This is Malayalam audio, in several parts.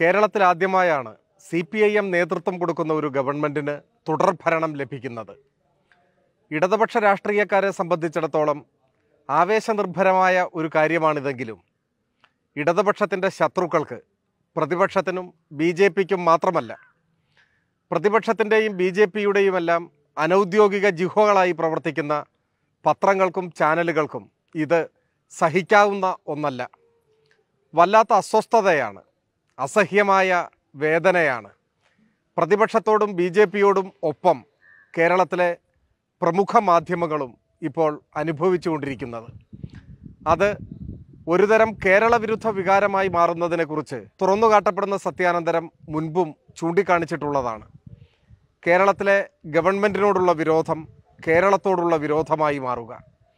കേരളത്തിൽ ആദ്യമായാണ് സി പി ഐ എം നേതൃത്വം കൊടുക്കുന്ന ഒരു ഗവൺമെൻറ്റിന് തുടർഭരണം ലഭിക്കുന്നത് ഇടതുപക്ഷ രാഷ്ട്രീയക്കാരെ സംബന്ധിച്ചിടത്തോളം ആവേശനിർഭരമായ ഒരു കാര്യമാണിതെങ്കിലും ഇടതുപക്ഷത്തിൻ്റെ ശത്രുക്കൾക്ക് പ്രതിപക്ഷത്തിനും ബി ജെ പിക്കും മാത്രമല്ല പ്രതിപക്ഷത്തിൻ്റെയും ബി ജെ പിയുടെയുമെല്ലാം അനൗദ്യോഗിക ജിഹോകളായി പ്രവർത്തിക്കുന്ന പത്രങ്ങൾക്കും ചാനലുകൾക്കും ഇത് സഹിക്കാവുന്ന ഒന്നല്ല വല്ലാത്ത അസ്വസ്ഥതയാണ് അസഹ്യമായ വേദനയാണ് പ്രതിപക്ഷത്തോടും ബി ജെ പിയോടും ഒപ്പം കേരളത്തിലെ പ്രമുഖ മാധ്യമങ്ങളും ഇപ്പോൾ അനുഭവിച്ചുകൊണ്ടിരിക്കുന്നത് അത് ഒരുതരം കേരള വിരുദ്ധ വികാരമായി മാറുന്നതിനെക്കുറിച്ച് തുറന്നുകാട്ടപ്പെടുന്ന സത്യാനന്തരം മുൻപും ചൂണ്ടിക്കാണിച്ചിട്ടുള്ളതാണ് കേരളത്തിലെ ഗവൺമെൻറ്റിനോടുള്ള വിരോധം കേരളത്തോടുള്ള വിരോധമായി മാറുക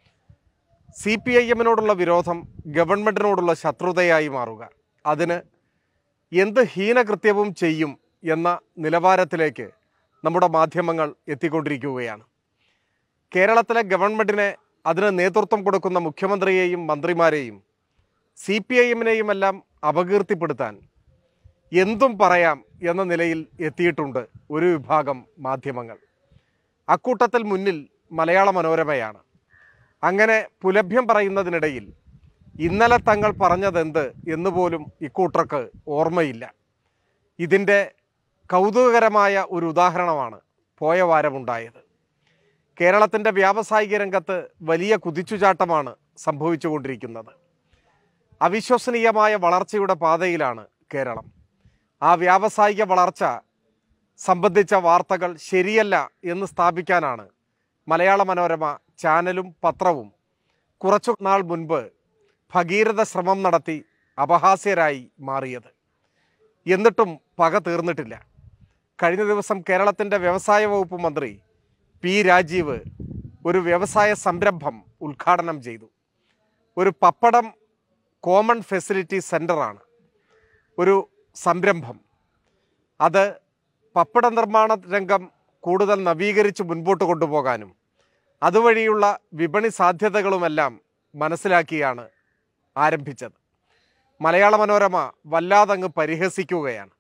സി പി ഐ എമ്മിനോടുള്ള വിരോധം ഗവൺമെൻറ്റിനോടുള്ള ശത്രുതയായി മാറുക അതിന് എന്ത് ഹീനകൃത്യവും ചെയ്യും എന്ന നിലവാരത്തിലേക്ക് നമ്മുടെ മാധ്യമങ്ങൾ എത്തിക്കൊണ്ടിരിക്കുകയാണ് കേരളത്തിലെ ഗവൺമെൻറ്റിനെ അതിന് നേതൃത്വം കൊടുക്കുന്ന മുഖ്യമന്ത്രിയെയും മന്ത്രിമാരെയും സി പി ഐ എമ്മിനെയുമെല്ലാം അപകീർത്തിപ്പെടുത്താൻ എന്തും പറയാം എന്ന നിലയിൽ എത്തിയിട്ടുണ്ട് ഒരു വിഭാഗം മാധ്യമങ്ങൾ അക്കൂട്ടത്തിൽ മുന്നിൽ മലയാള മനോരമയാണ് അങ്ങനെ പുലഭ്യം പറയുന്നതിനിടയിൽ ഇന്നലെ തങ്ങൾ പറഞ്ഞതെന്ത് എന്ന് പോലും ഇക്കൂട്ടർക്ക് ഓർമ്മയില്ല ഇതിൻ്റെ കൗതുകകരമായ ഒരു ഉദാഹരണമാണ് പോയ വാരമുണ്ടായത് കേരളത്തിൻ്റെ വ്യാവസായിക രംഗത്ത് വലിയ കുതിച്ചുചാട്ടമാണ് സംഭവിച്ചുകൊണ്ടിരിക്കുന്നത് അവിശ്വസനീയമായ വളർച്ചയുടെ പാതയിലാണ് കേരളം ആ വ്യാവസായിക വളർച്ച സംബന്ധിച്ച വാർത്തകൾ ശരിയല്ല എന്ന് സ്ഥാപിക്കാനാണ് മലയാള മനോരമ ചാനലും പത്രവും കുറച്ചു നാൾ മുൻപ് ഭഗീരഥ ശ്രമം നടത്തി അപഹാസ്യരായി മാറിയത് എന്നിട്ടും പക തീർന്നിട്ടില്ല കഴിഞ്ഞ ദിവസം കേരളത്തിൻ്റെ വ്യവസായ വകുപ്പ് മന്ത്രി പി രാജീവ് ഒരു വ്യവസായ സംരംഭം ഉദ്ഘാടനം ചെയ്തു ഒരു പപ്പടം കോമൺ ഫെസിലിറ്റി സെൻ്ററാണ് ഒരു സംരംഭം അത് പപ്പട നിർമ്മാണ രംഗം കൂടുതൽ നവീകരിച്ച് മുൻപോട്ട് കൊണ്ടുപോകാനും അതുവഴിയുള്ള വിപണി സാധ്യതകളുമെല്ലാം മനസ്സിലാക്കിയാണ് ആരംഭിച്ചത് മലയാള മനോരമ വല്ലാതങ്ങ് പരിഹസിക്കുകയാണ്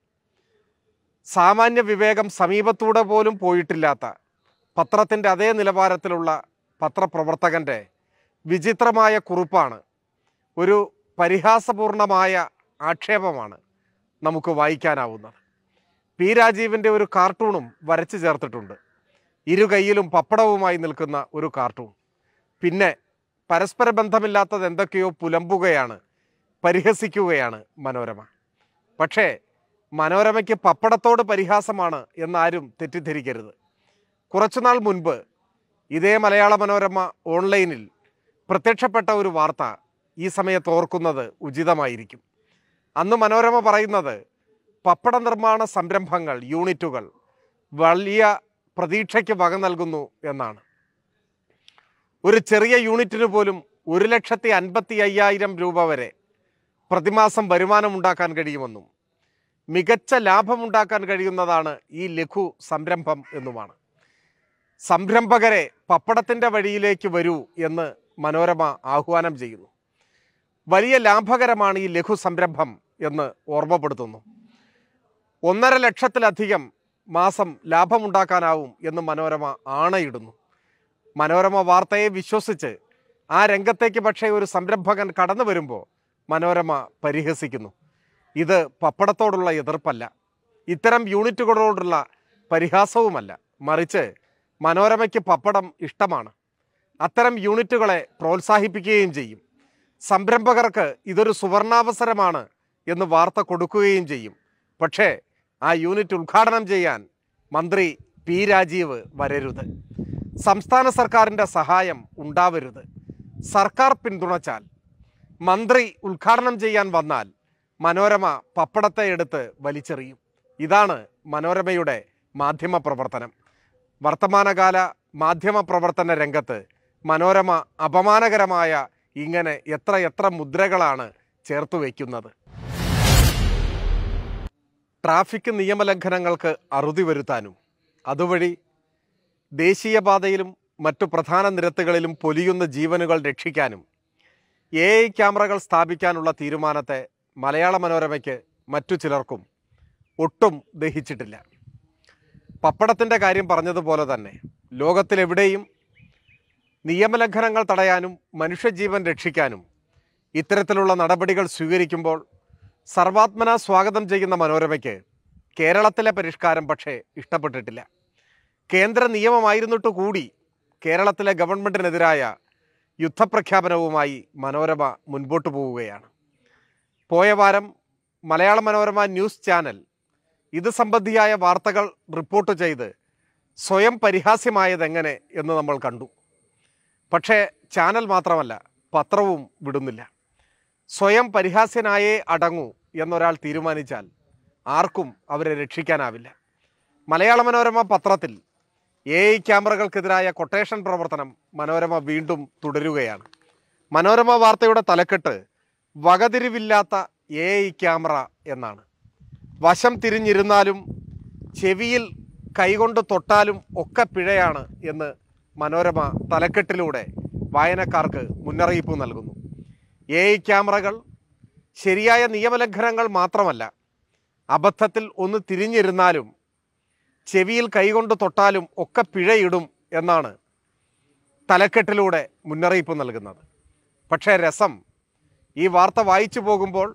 സാമാന്യ വിവേകം സമീപത്തൂടെ പോലും പോയിട്ടില്ലാത്ത പത്രത്തിൻ്റെ അതേ നിലവാരത്തിലുള്ള പത്രപ്രവർത്തകൻ്റെ വിചിത്രമായ കുറിപ്പാണ് ഒരു പരിഹാസപൂർണമായ ആക്ഷേപമാണ് നമുക്ക് വായിക്കാനാവുന്നത് പി രാജീവിൻ്റെ ഒരു കാർട്ടൂണും വരച്ചു ചേർത്തിട്ടുണ്ട് ഇരു കൈയിലും പപ്പടവുമായി നിൽക്കുന്ന ഒരു കാർട്ടൂൺ പിന്നെ പരസ്പര ബന്ധമില്ലാത്തത് എന്തൊക്കെയോ പുലമ്പുകയാണ് പരിഹസിക്കുകയാണ് മനോരമ പക്ഷേ മനോരമയ്ക്ക് പപ്പടത്തോട് പരിഹാസമാണ് എന്നാരും തെറ്റിദ്ധരിക്കരുത് കുറച്ചുനാൾ മുൻപ് ഇതേ മലയാള മനോരമ ഓൺലൈനിൽ പ്രത്യക്ഷപ്പെട്ട ഒരു വാർത്ത ഈ സമയത്ത് ഓർക്കുന്നത് ഉചിതമായിരിക്കും അന്ന് മനോരമ പറയുന്നത് പപ്പട നിർമ്മാണ സംരംഭങ്ങൾ യൂണിറ്റുകൾ വലിയ പ്രതീക്ഷയ്ക്ക് വക നൽകുന്നു എന്നാണ് ഒരു ചെറിയ യൂണിറ്റിന് പോലും ഒരു ലക്ഷത്തി അൻപത്തി അയ്യായിരം രൂപ വരെ പ്രതിമാസം വരുമാനമുണ്ടാക്കാൻ കഴിയുമെന്നും മികച്ച ലാഭമുണ്ടാക്കാൻ കഴിയുന്നതാണ് ഈ ലഘു സംരംഭം എന്നുമാണ് സംരംഭകരെ പപ്പടത്തിൻ്റെ വഴിയിലേക്ക് വരൂ എന്ന് മനോരമ ആഹ്വാനം ചെയ്യുന്നു വലിയ ലാഭകരമാണ് ഈ ലഘു സംരംഭം എന്ന് ഓർമ്മപ്പെടുത്തുന്നു ഒന്നര ലക്ഷത്തിലധികം മാസം ലാഭമുണ്ടാക്കാനാവും എന്ന് മനോരമ ആണയിടുന്നു മനോരമ വാർത്തയെ വിശ്വസിച്ച് ആ രംഗത്തേക്ക് പക്ഷേ ഒരു സംരംഭകൻ കടന്നു വരുമ്പോൾ മനോരമ പരിഹസിക്കുന്നു ഇത് പപ്പടത്തോടുള്ള എതിർപ്പല്ല ഇത്തരം യൂണിറ്റുകളോടുള്ള പരിഹാസവുമല്ല മറിച്ച് മനോരമയ്ക്ക് പപ്പടം ഇഷ്ടമാണ് അത്തരം യൂണിറ്റുകളെ പ്രോത്സാഹിപ്പിക്കുകയും ചെയ്യും സംരംഭകർക്ക് ഇതൊരു സുവർണാവസരമാണ് എന്ന് വാർത്ത കൊടുക്കുകയും ചെയ്യും പക്ഷേ ആ യൂണിറ്റ് ഉദ്ഘാടനം ചെയ്യാൻ മന്ത്രി പി രാജീവ് വരരുത് സംസ്ഥാന സർക്കാരിൻ്റെ സഹായം ഉണ്ടാവരുത് സർക്കാർ പിന്തുണച്ചാൽ മന്ത്രി ഉദ്ഘാടനം ചെയ്യാൻ വന്നാൽ മനോരമ പപ്പടത്തെ എടുത്ത് വലിച്ചെറിയും ഇതാണ് മനോരമയുടെ മാധ്യമ പ്രവർത്തനം വർത്തമാനകാല മാധ്യമ പ്രവർത്തന രംഗത്ത് മനോരമ അപമാനകരമായ ഇങ്ങനെ എത്ര എത്ര മുദ്രകളാണ് ചേർത്ത് വയ്ക്കുന്നത് ട്രാഫിക് നിയമലംഘനങ്ങൾക്ക് അറുതി വരുത്താനും അതുവഴി ദേശീയപാതയിലും മറ്റു പ്രധാന നിരത്തുകളിലും പൊലിയുന്ന ജീവനുകൾ രക്ഷിക്കാനും എ ഐ ക്യാമറകൾ സ്ഥാപിക്കാനുള്ള തീരുമാനത്തെ മലയാള മനോരമയ്ക്ക് മറ്റു ചിലർക്കും ഒട്ടും ദഹിച്ചിട്ടില്ല പപ്പടത്തിൻ്റെ കാര്യം പറഞ്ഞതുപോലെ തന്നെ ലോകത്തിലെവിടെയും നിയമലംഘനങ്ങൾ തടയാനും മനുഷ്യജീവൻ രക്ഷിക്കാനും ഇത്തരത്തിലുള്ള നടപടികൾ സ്വീകരിക്കുമ്പോൾ സർവാത്മന സ്വാഗതം ചെയ്യുന്ന മനോരമയ്ക്ക് കേരളത്തിലെ പരിഷ്കാരം പക്ഷേ ഇഷ്ടപ്പെട്ടിട്ടില്ല കേന്ദ്ര നിയമമായിരുന്നിട്ട് കൂടി കേരളത്തിലെ ഗവൺമെൻറ്റിനെതിരായ യുദ്ധപ്രഖ്യാപനവുമായി മനോരമ മുൻപോട്ട് പോവുകയാണ് പോയ വാരം മലയാള മനോരമ ന്യൂസ് ചാനൽ ഇത് സംബന്ധിയായ വാർത്തകൾ റിപ്പോർട്ട് ചെയ്ത് സ്വയം പരിഹാസ്യമായതെങ്ങനെ എന്ന് നമ്മൾ കണ്ടു പക്ഷേ ചാനൽ മാത്രമല്ല പത്രവും വിടുന്നില്ല സ്വയം പരിഹാസ്യനായേ അടങ്ങൂ എന്നൊരാൾ തീരുമാനിച്ചാൽ ആർക്കും അവരെ രക്ഷിക്കാനാവില്ല മലയാള മനോരമ പത്രത്തിൽ എ ഐ ക്യാമറകൾക്കെതിരായ കൊട്ടേഷൻ പ്രവർത്തനം മനോരമ വീണ്ടും തുടരുകയാണ് മനോരമ വാർത്തയുടെ തലക്കെട്ട് വകതിരിവില്ലാത്ത എ ഐ ക്യാമറ എന്നാണ് വശം തിരിഞ്ഞിരുന്നാലും ചെവിയിൽ കൈകൊണ്ട് തൊട്ടാലും ഒക്കെ പിഴയാണ് എന്ന് മനോരമ തലക്കെട്ടിലൂടെ വായനക്കാർക്ക് മുന്നറിയിപ്പ് നൽകുന്നു എ ഐ ക്യാമറകൾ ശരിയായ നിയമലംഘനങ്ങൾ മാത്രമല്ല അബദ്ധത്തിൽ ഒന്ന് തിരിഞ്ഞിരുന്നാലും ചെവിയിൽ കൈകൊണ്ട് തൊട്ടാലും ഒക്കെ പിഴയിടും എന്നാണ് തലക്കെട്ടിലൂടെ മുന്നറിയിപ്പ് നൽകുന്നത് പക്ഷേ രസം ഈ വാർത്ത വായിച്ചു പോകുമ്പോൾ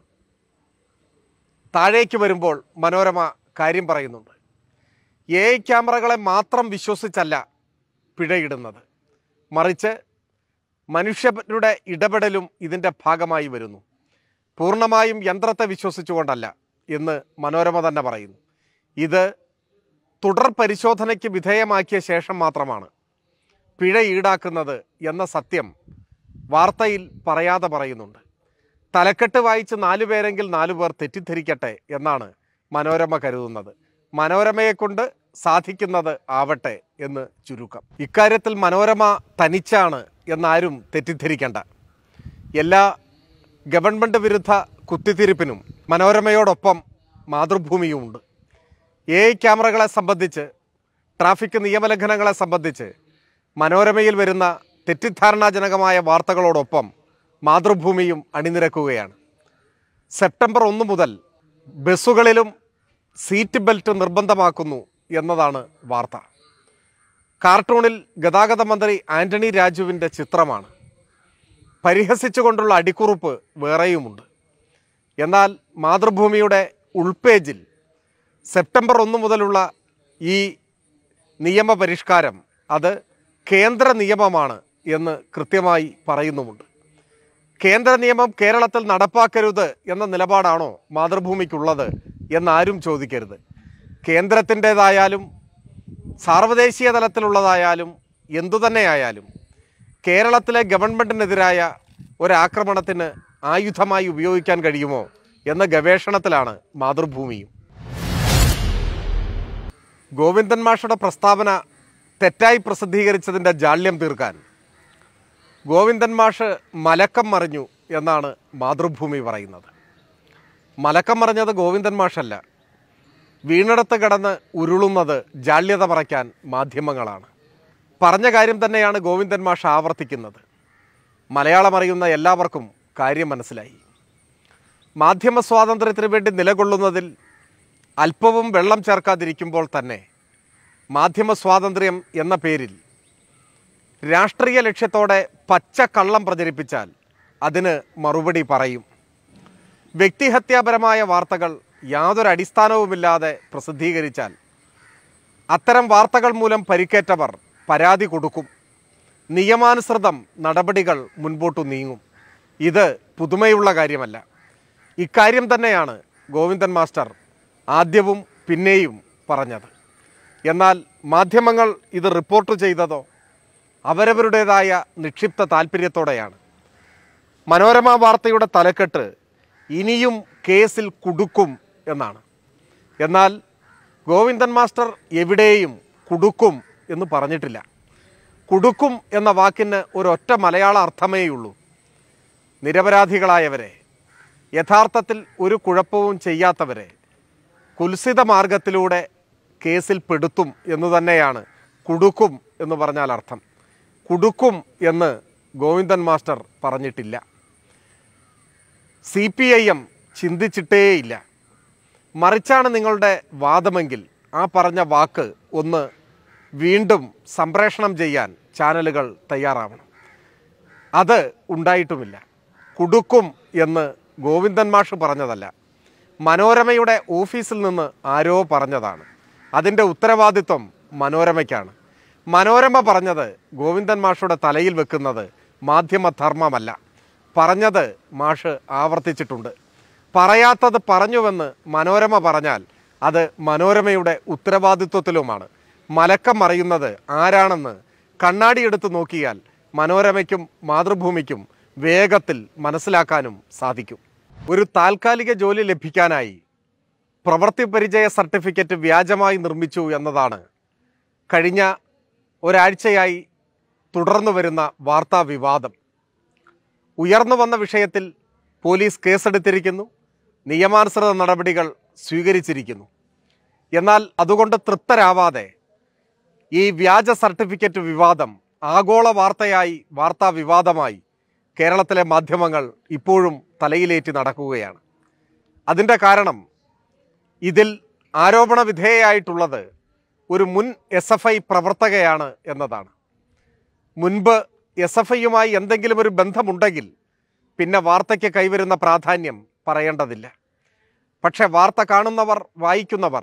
താഴേക്ക് വരുമ്പോൾ മനോരമ കാര്യം പറയുന്നുണ്ട് എ ഐ ക്യാമറകളെ മാത്രം വിശ്വസിച്ചല്ല പിഴയിടുന്നത് മറിച്ച് മനുഷ്യരുടെ ഇടപെടലും ഇതിൻ്റെ ഭാഗമായി വരുന്നു പൂർണ്ണമായും യന്ത്രത്തെ വിശ്വസിച്ചുകൊണ്ടല്ല എന്ന് മനോരമ തന്നെ പറയുന്നു ഇത് തുടർ പരിശോധനയ്ക്ക് വിധേയമാക്കിയ ശേഷം മാത്രമാണ് പിഴ ഈടാക്കുന്നത് എന്ന സത്യം വാർത്തയിൽ പറയാതെ പറയുന്നുണ്ട് തലക്കെട്ട് വായിച്ച് നാലു പേരെങ്കിൽ നാലു പേർ തെറ്റിദ്ധരിക്കട്ടെ എന്നാണ് മനോരമ കരുതുന്നത് മനോരമയെ കൊണ്ട് സാധിക്കുന്നത് ആവട്ടെ എന്ന് ചുരുക്കം ഇക്കാര്യത്തിൽ മനോരമ തനിച്ചാണ് എന്നാരും തെറ്റിദ്ധരിക്കേണ്ട എല്ലാ ഗവൺമെൻറ് വിരുദ്ധ കുത്തിത്തിരിപ്പിനും മനോരമയോടൊപ്പം മാതൃഭൂമിയുമുണ്ട് എ ഐ ക്യാമറകളെ സംബന്ധിച്ച് ട്രാഫിക് നിയമലംഘനങ്ങളെ സംബന്ധിച്ച് മനോരമയിൽ വരുന്ന തെറ്റിദ്ധാരണാജനകമായ വാർത്തകളോടൊപ്പം മാതൃഭൂമിയും അണിനിരക്കുകയാണ് സെപ്റ്റംബർ ഒന്ന് മുതൽ ബസ്സുകളിലും സീറ്റ് ബെൽറ്റ് നിർബന്ധമാക്കുന്നു എന്നതാണ് വാർത്ത കാർട്ടൂണിൽ ഗതാഗത മന്ത്രി ആന്റണി രാജുവിൻ്റെ ചിത്രമാണ് പരിഹസിച്ചുകൊണ്ടുള്ള അടിക്കുറിപ്പ് വേറെയുമുണ്ട് എന്നാൽ മാതൃഭൂമിയുടെ ഉൾപേജിൽ സെപ്റ്റംബർ ഒന്ന് മുതലുള്ള ഈ നിയമപരിഷ്കാരം അത് കേന്ദ്ര നിയമമാണ് എന്ന് കൃത്യമായി പറയുന്നുമുണ്ട് കേന്ദ്ര നിയമം കേരളത്തിൽ നടപ്പാക്കരുത് എന്ന നിലപാടാണോ മാതൃഭൂമിക്കുള്ളത് എന്നാരും ചോദിക്കരുത് കേന്ദ്രത്തിൻ്റേതായാലും സാർവദേശീയ തലത്തിലുള്ളതായാലും എന്തുതന്നെയായാലും കേരളത്തിലെ ഗവൺമെൻറ്റിനെതിരായ ഒരാക്രമണത്തിന് ആയുധമായി ഉപയോഗിക്കാൻ കഴിയുമോ എന്ന ഗവേഷണത്തിലാണ് മാതൃഭൂമിയും ഗോവിന്ദൻ മാഷയുടെ പ്രസ്താവന തെറ്റായി പ്രസിദ്ധീകരിച്ചതിൻ്റെ ജാള്യം തീർക്കാൻ ഗോവിന്ദൻ മാഷ് മലക്കം മറിഞ്ഞു എന്നാണ് മാതൃഭൂമി പറയുന്നത് മലക്കം മറിഞ്ഞത് ഗോവിന്ദൻ മാഷല്ല വീണിടത്ത് കിടന്ന് ഉരുളുന്നത് ജാള്യത മറയ്ക്കാൻ മാധ്യമങ്ങളാണ് പറഞ്ഞ കാര്യം തന്നെയാണ് ഗോവിന്ദൻ മാഷ് ആവർത്തിക്കുന്നത് മലയാളം അറിയുന്ന എല്ലാവർക്കും കാര്യം മനസ്സിലായി മാധ്യമ സ്വാതന്ത്ര്യത്തിന് വേണ്ടി നിലകൊള്ളുന്നതിൽ അല്പവും വെള്ളം ചേർക്കാതിരിക്കുമ്പോൾ തന്നെ മാധ്യമ സ്വാതന്ത്ര്യം എന്ന പേരിൽ രാഷ്ട്രീയ ലക്ഷ്യത്തോടെ പച്ച കള്ളം പ്രചരിപ്പിച്ചാൽ അതിന് മറുപടി പറയും വ്യക്തിഹത്യാപരമായ വാർത്തകൾ യാതൊരു അടിസ്ഥാനവുമില്ലാതെ പ്രസിദ്ധീകരിച്ചാൽ അത്തരം വാർത്തകൾ മൂലം പരിക്കേറ്റവർ പരാതി കൊടുക്കും നിയമാനുസൃതം നടപടികൾ മുൻപോട്ടു നീങ്ങും ഇത് പുതുമയുള്ള കാര്യമല്ല ഇക്കാര്യം തന്നെയാണ് ഗോവിന്ദൻ മാസ്റ്റർ ആദ്യവും പിന്നെയും പറഞ്ഞത് എന്നാൽ മാധ്യമങ്ങൾ ഇത് റിപ്പോർട്ട് ചെയ്തതോ അവരവരുടേതായ നിക്ഷിപ്ത താല്പര്യത്തോടെയാണ് മനോരമ വാർത്തയുടെ തലക്കെട്ട് ഇനിയും കേസിൽ കുടുക്കും എന്നാണ് എന്നാൽ ഗോവിന്ദൻ മാസ്റ്റർ എവിടെയും കുടുക്കും എന്ന് പറഞ്ഞിട്ടില്ല കുടുക്കും എന്ന വാക്കിന് ഒരൊറ്റ മലയാള അർത്ഥമേയുള്ളൂ നിരപരാധികളായവരെ യഥാർത്ഥത്തിൽ ഒരു കുഴപ്പവും ചെയ്യാത്തവരെ കുൽസിത മാർഗത്തിലൂടെ കേസിൽ പെടുത്തും എന്ന് തന്നെയാണ് കുടുക്കും എന്ന് പറഞ്ഞാൽ അർത്ഥം കുടുക്കും എന്ന് ഗോവിന്ദൻ മാസ്റ്റർ പറഞ്ഞിട്ടില്ല സി പി ഐ എം ചിന്തിച്ചിട്ടേയില്ല മറിച്ചാണ് നിങ്ങളുടെ വാദമെങ്കിൽ ആ പറഞ്ഞ വാക്ക് ഒന്ന് വീണ്ടും സംപ്രേഷണം ചെയ്യാൻ ചാനലുകൾ തയ്യാറാവണം അത് ഉണ്ടായിട്ടുമില്ല കുടുക്കും എന്ന് ഗോവിന്ദൻ മാഷ് പറഞ്ഞതല്ല മനോരമയുടെ ഓഫീസിൽ നിന്ന് ആരോ പറഞ്ഞതാണ് അതിൻ്റെ ഉത്തരവാദിത്വം മനോരമയ്ക്കാണ് മനോരമ പറഞ്ഞത് ഗോവിന്ദൻ മാഷുടെ തലയിൽ വെക്കുന്നത് മാധ്യമധർമ്മമല്ല പറഞ്ഞത് മാഷ് ആവർത്തിച്ചിട്ടുണ്ട് പറയാത്തത് പറഞ്ഞുവെന്ന് മനോരമ പറഞ്ഞാൽ അത് മനോരമയുടെ ഉത്തരവാദിത്വത്തിലുമാണ് മലക്കം മറിയുന്നത് ആരാണെന്ന് കണ്ണാടിയെടുത്ത് നോക്കിയാൽ മനോരമയ്ക്കും മാതൃഭൂമിക്കും വേഗത്തിൽ മനസ്സിലാക്കാനും സാധിക്കും ഒരു താൽക്കാലിക ജോലി ലഭിക്കാനായി പ്രവൃത്തി പരിചയ സർട്ടിഫിക്കറ്റ് വ്യാജമായി നിർമ്മിച്ചു എന്നതാണ് കഴിഞ്ഞ ഒരാഴ്ചയായി തുടർന്നു വരുന്ന വാർത്താ വിവാദം ഉയർന്നു വന്ന വിഷയത്തിൽ പോലീസ് കേസെടുത്തിരിക്കുന്നു നിയമാനുസൃത നടപടികൾ സ്വീകരിച്ചിരിക്കുന്നു എന്നാൽ അതുകൊണ്ട് തൃപ്തരാവാതെ ഈ വ്യാജ സർട്ടിഫിക്കറ്റ് വിവാദം ആഗോള വാർത്തയായി വാർത്താ വിവാദമായി കേരളത്തിലെ മാധ്യമങ്ങൾ ഇപ്പോഴും തലയിലേറ്റി നടക്കുകയാണ് അതിൻ്റെ കാരണം ഇതിൽ ആരോപണ വിധേയയായിട്ടുള്ളത് ഒരു മുൻ എസ് എഫ് ഐ പ്രവർത്തകയാണ് എന്നതാണ് മുൻപ് എസ് എഫ് ഐയുമായി എന്തെങ്കിലും ഒരു ബന്ധമുണ്ടെങ്കിൽ പിന്നെ വാർത്തയ്ക്ക് കൈവരുന്ന പ്രാധാന്യം പറയേണ്ടതില്ല പക്ഷെ വാർത്ത കാണുന്നവർ വായിക്കുന്നവർ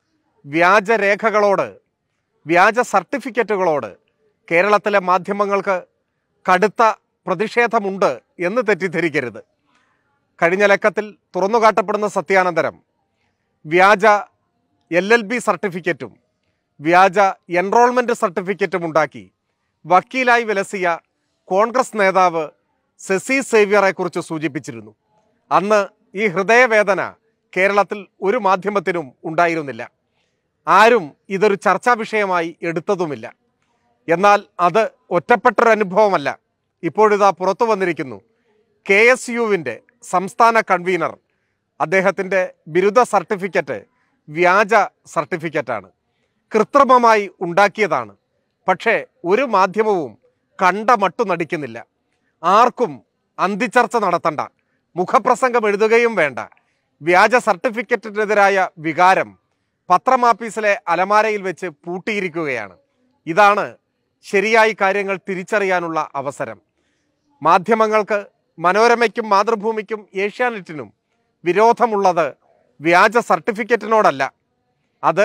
വ്യാജരേഖകളോട് വ്യാജ സർട്ടിഫിക്കറ്റുകളോട് കേരളത്തിലെ മാധ്യമങ്ങൾക്ക് കടുത്ത പ്രതിഷേധമുണ്ട് എന്ന് തെറ്റിദ്ധരിക്കരുത് കഴിഞ്ഞ ലക്കത്തിൽ തുറന്നുകാട്ടപ്പെടുന്ന സത്യാനന്തരം വ്യാജ എൽ എൽ ബി സർട്ടിഫിക്കറ്റും വ്യാജ എൻറോൾമെൻറ്റ് സർട്ടിഫിക്കറ്റും ഉണ്ടാക്കി വക്കീലായി വിലസിയ കോൺഗ്രസ് നേതാവ് സെസി സേവ്യറെക്കുറിച്ച് സൂചിപ്പിച്ചിരുന്നു അന്ന് ഈ ഹൃദയവേദന കേരളത്തിൽ ഒരു മാധ്യമത്തിനും ഉണ്ടായിരുന്നില്ല ആരും ഇതൊരു ചർച്ചാ വിഷയമായി എടുത്തതുമില്ല എന്നാൽ അത് ഒറ്റപ്പെട്ടൊരനുഭവമല്ല ഇപ്പോഴിതാ പുറത്തു വന്നിരിക്കുന്നു കെ എസ് യുവിൻ്റെ സംസ്ഥാന കൺവീനർ അദ്ദേഹത്തിൻ്റെ ബിരുദ സർട്ടിഫിക്കറ്റ് വ്യാജ സർട്ടിഫിക്കറ്റാണ് കൃത്രിമമായി ഉണ്ടാക്കിയതാണ് പക്ഷേ ഒരു മാധ്യമവും കണ്ട മട്ടു നടിക്കുന്നില്ല ആർക്കും അന്തിച്ചർച്ച നടത്തണ്ട മുഖപ്രസംഗം എഴുതുകയും വേണ്ട വ്യാജ സർട്ടിഫിക്കറ്റിനെതിരായ വികാരം പത്രമാപ്പീസിലെ അലമാരയിൽ വെച്ച് പൂട്ടിയിരിക്കുകയാണ് ഇതാണ് ശരിയായി കാര്യങ്ങൾ തിരിച്ചറിയാനുള്ള അവസരം മാധ്യമങ്ങൾക്ക് മനോരമയ്ക്കും മാതൃഭൂമിക്കും ഏഷ്യാനെറ്റിനും വിരോധമുള്ളത് വ്യാജ സർട്ടിഫിക്കറ്റിനോടല്ല അത്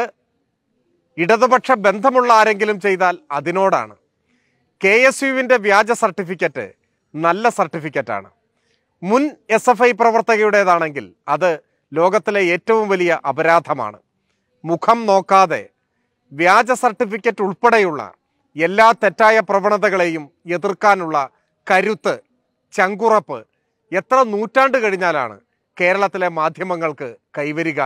ഇടതുപക്ഷ ബന്ധമുള്ള ആരെങ്കിലും ചെയ്താൽ അതിനോടാണ് കെ എസ് യുവിൻ്റെ വ്യാജ സർട്ടിഫിക്കറ്റ് നല്ല സർട്ടിഫിക്കറ്റാണ് മുൻ എസ് എഫ് ഐ പ്രവർത്തകയുടേതാണെങ്കിൽ അത് ലോകത്തിലെ ഏറ്റവും വലിയ അപരാധമാണ് മുഖം നോക്കാതെ വ്യാജ സർട്ടിഫിക്കറ്റ് ഉൾപ്പെടെയുള്ള എല്ലാ തെറ്റായ പ്രവണതകളെയും എതിർക്കാനുള്ള കരുത്ത് ചങ്കുറപ്പ് എത്ര നൂറ്റാണ്ട് കഴിഞ്ഞാലാണ് കേരളത്തിലെ മാധ്യമങ്ങൾക്ക് കൈവരിക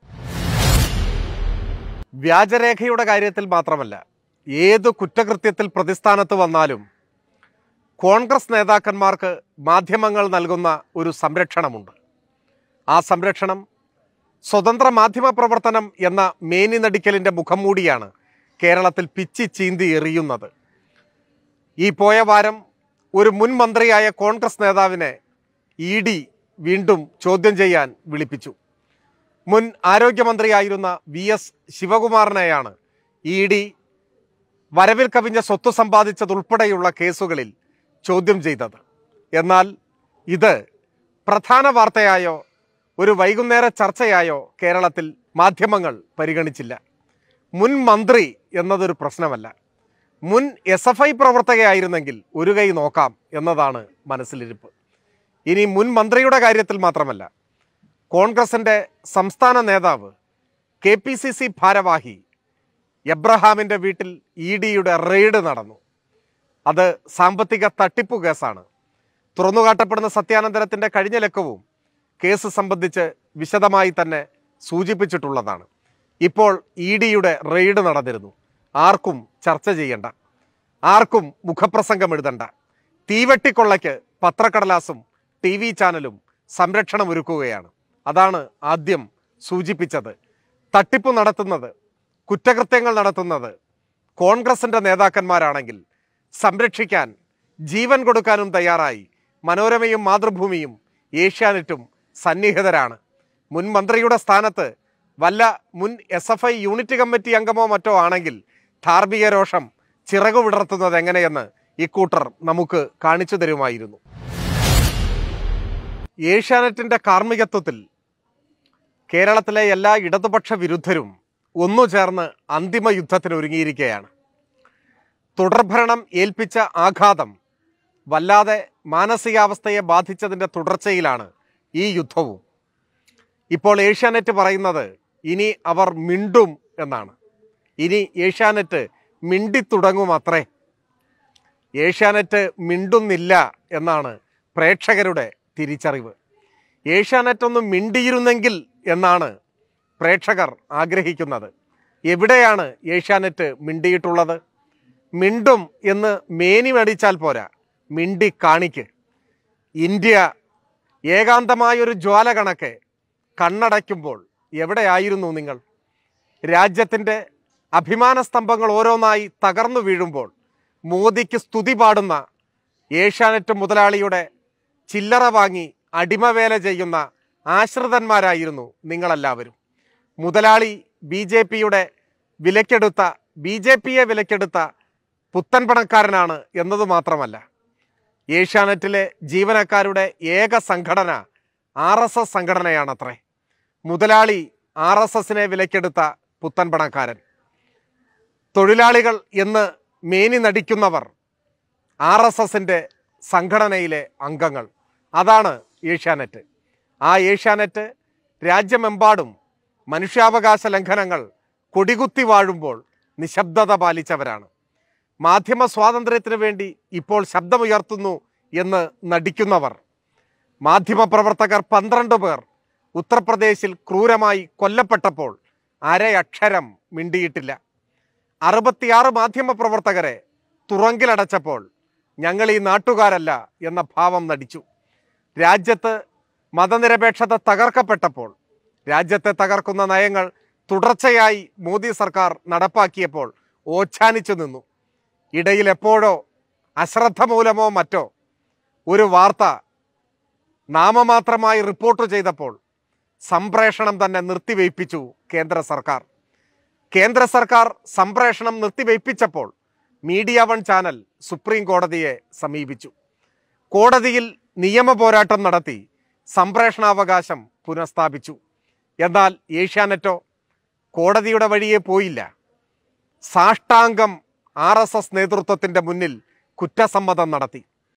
വ്യാജരേഖയുടെ കാര്യത്തിൽ മാത്രമല്ല ഏത് കുറ്റകൃത്യത്തിൽ പ്രതിസ്ഥാനത്ത് വന്നാലും കോൺഗ്രസ് നേതാക്കന്മാർക്ക് മാധ്യമങ്ങൾ നൽകുന്ന ഒരു സംരക്ഷണമുണ്ട് ആ സംരക്ഷണം സ്വതന്ത്ര മാധ്യമ പ്രവർത്തനം എന്ന മേനി നടിക്കലിൻ്റെ മുഖം മൂടിയാണ് കേരളത്തിൽ പിച്ചി ചീന്തി എറിയുന്നത് ഈ പോയ വാരം ഒരു മുൻ മന്ത്രിയായ കോൺഗ്രസ് നേതാവിനെ ഇ ഡി വീണ്ടും ചോദ്യം ചെയ്യാൻ വിളിപ്പിച്ചു മുൻ ആരോഗ്യമന്ത്രിയായിരുന്ന വി എസ് ശിവകുമാറിനെയാണ് ഇ ഡി വരവിൽ കവിഞ്ഞ സ്വത്ത് സമ്പാദിച്ചതുൾപ്പെടെയുള്ള കേസുകളിൽ ചോദ്യം ചെയ്തത് എന്നാൽ ഇത് പ്രധാന വാർത്തയായോ ഒരു വൈകുന്നേര ചർച്ചയായോ കേരളത്തിൽ മാധ്യമങ്ങൾ പരിഗണിച്ചില്ല മുൻ മന്ത്രി എന്നതൊരു പ്രശ്നമല്ല മുൻ എസ് എഫ് ഐ പ്രവർത്തകയായിരുന്നെങ്കിൽ ഒരു കൈ നോക്കാം എന്നതാണ് മനസ്സിലിരിപ്പ് ഇനി മുൻ മന്ത്രിയുടെ കാര്യത്തിൽ മാത്രമല്ല കോൺഗ്രസിൻ്റെ സംസ്ഥാന നേതാവ് കെ പി സി സി ഭാരവാഹി എബ്രഹാമിൻ്റെ വീട്ടിൽ ഇ ഡിയുടെ റെയ്ഡ് നടന്നു അത് സാമ്പത്തിക തട്ടിപ്പു കേസാണ് തുറന്നുകാട്ടപ്പെടുന്ന സത്യാനന്തരത്തിൻ്റെ കഴിഞ്ഞ ലക്കവും കേസ് സംബന്ധിച്ച് വിശദമായി തന്നെ സൂചിപ്പിച്ചിട്ടുള്ളതാണ് ഇപ്പോൾ ഇ ഡിയുടെ റെയ്ഡ് നടന്നിരുന്നു ആർക്കും ചർച്ച ചെയ്യണ്ട ആർക്കും മുഖപ്രസംഗം എഴുതണ്ട തീവെട്ടിക്കൊള്ളയ്ക്ക് പത്രക്കടലാസും ടി വി ചാനലും സംരക്ഷണം ഒരുക്കുകയാണ് അതാണ് ആദ്യം സൂചിപ്പിച്ചത് തട്ടിപ്പ് നടത്തുന്നത് കുറ്റകൃത്യങ്ങൾ നടത്തുന്നത് കോൺഗ്രസിൻ്റെ നേതാക്കന്മാരാണെങ്കിൽ സംരക്ഷിക്കാൻ ജീവൻ കൊടുക്കാനും തയ്യാറായി മനോരമയും മാതൃഭൂമിയും ഏഷ്യാനെറ്റും സന്നിഹിതരാണ് മുൻ മന്ത്രിയുടെ സ്ഥാനത്ത് വല്ല മുൻ S F I unit committee അംഗമോ മറ്റോ ആണെങ്കിൽ ധാർമ്മിക രോഷം ചിറകു വിടർത്തുന്നത് എങ്ങനെയെന്ന് ഇക്കൂട്ടർ നമുക്ക് കാണിച്ചു തരുമായിരുന്നു ഏഷ്യാനെറ്റിന്റെ കാർമ്മികത്വത്തിൽ കേരളത്തിലെ എല്ലാ ഇടതുപക്ഷ വിരുദ്ധരും ഒന്നു ചേർന്ന് അന്തിമ യുദ്ധത്തിന് ഒരുങ്ങിയിരിക്കുകയാണ് തുടർഭരണം ഏൽപ്പിച്ച ആഘാതം വല്ലാതെ മാനസികാവസ്ഥയെ ബാധിച്ചതിൻ്റെ തുടർച്ചയിലാണ് ഈ യുദ്ധവും ഇപ്പോൾ ഏഷ്യാനെറ്റ് പറയുന്നത് ഇനി അവർ മിണ്ടും എന്നാണ് ഇനി ഏഷ്യാനെറ്റ് മിണ്ടിത്തുടങ്ങും അത്രേ ഏഷ്യാനെറ്റ് മിണ്ടുന്നില്ല എന്നാണ് പ്രേക്ഷകരുടെ തിരിച്ചറിവ് ഏഷ്യാനെറ്റ് ഒന്ന് മിണ്ടിയിരുന്നെങ്കിൽ എന്നാണ് പ്രേക്ഷകർ ആഗ്രഹിക്കുന്നത് എവിടെയാണ് ഏഷ്യാനെറ്റ് മിണ്ടിയിട്ടുള്ളത് മിണ്ടും എന്ന് മേനി മേടിച്ചാൽ പോരാ മിണ്ടി കാണിക്ക് ഇന്ത്യ ഏകാന്തമായൊരു ജ്വാല കണക്കെ കണ്ണടയ്ക്കുമ്പോൾ എവിടെയായിരുന്നു നിങ്ങൾ രാജ്യത്തിൻ്റെ അഭിമാന സ്തംഭങ്ങൾ ഓരോന്നായി തകർന്നു വീഴുമ്പോൾ മോദിക്ക് സ്തുതി പാടുന്ന ഏഷ്യാനെറ്റ് മുതലാളിയുടെ ചില്ലറ വാങ്ങി അടിമവേല ചെയ്യുന്ന ആശ്രിതന്മാരായിരുന്നു നിങ്ങളെല്ലാവരും മുതലാളി ബി ജെ പിയുടെ വിലക്കെടുത്ത ബി ജെ പിയെ വിലക്കെടുത്ത പുത്തൻ പണക്കാരനാണ് എന്നത് മാത്രമല്ല ഏഷ്യാനെറ്റിലെ ജീവനക്കാരുടെ ഏക സംഘടന ആർ എസ് എസ് സംഘടനയാണത്രേ മുതലാളി ആർ എസ് എസിനെ വിലക്കെടുത്ത പുത്തൻ പണക്കാരൻ തൊഴിലാളികൾ എന്ന് മേനി നടിക്കുന്നവർ ആർ എസ് എസിൻ്റെ സംഘടനയിലെ അംഗങ്ങൾ അതാണ് ഏഷ്യാനെറ്റ് ആ ഏഷ്യാനെറ്റ് രാജ്യമെമ്പാടും മനുഷ്യാവകാശ ലംഘനങ്ങൾ കൊടികുത്തി വാഴുമ്പോൾ നിശബ്ദത പാലിച്ചവരാണ് മാധ്യമ സ്വാതന്ത്ര്യത്തിന് വേണ്ടി ഇപ്പോൾ ശബ്ദമുയർത്തുന്നു എന്ന് നടിക്കുന്നവർ മാധ്യമപ്രവർത്തകർ പന്ത്രണ്ട് പേർ ഉത്തർപ്രദേശിൽ ക്രൂരമായി കൊല്ലപ്പെട്ടപ്പോൾ അരയക്ഷരം മിണ്ടിയിട്ടില്ല അറുപത്തിയാറ് മാധ്യമപ്രവർത്തകരെ തുറങ്കിലടച്ചപ്പോൾ ഞങ്ങൾ ഈ നാട്ടുകാരല്ല എന്ന ഭാവം നടിച്ചു രാജ്യത്ത് മതനിരപേക്ഷത തകർക്കപ്പെട്ടപ്പോൾ രാജ്യത്തെ തകർക്കുന്ന നയങ്ങൾ തുടർച്ചയായി മോദി സർക്കാർ നടപ്പാക്കിയപ്പോൾ ഓച്ഛാനിച്ചു നിന്നു ഇടയിൽ എപ്പോഴോ അശ്രദ്ധ മൂലമോ മറ്റോ ഒരു വാർത്ത നാമമാത്രമായി റിപ്പോർട്ട് ചെയ്തപ്പോൾ സംപ്രേഷണം തന്നെ നിർത്തിവയ്പ്പിച്ചു കേന്ദ്ര സർക്കാർ കേന്ദ്ര സർക്കാർ സംപ്രേഷണം നിർത്തിവയ്പ്പിച്ചപ്പോൾ മീഡിയ വൺ ചാനൽ സുപ്രീം കോടതിയെ സമീപിച്ചു കോടതിയിൽ നിയമ പോരാട്ടം നടത്തി സംപ്രേഷണാവകാശം പുനഃസ്ഥാപിച്ചു എന്നാൽ ഏഷ്യാനെറ്റോ കോടതിയുടെ വഴിയെ പോയില്ല സാഷ്ടാംഗം ആർ എസ് എസ് നേതൃത്വത്തിൻ്റെ മുന്നിൽ കുറ്റസമ്മതം നടത്തി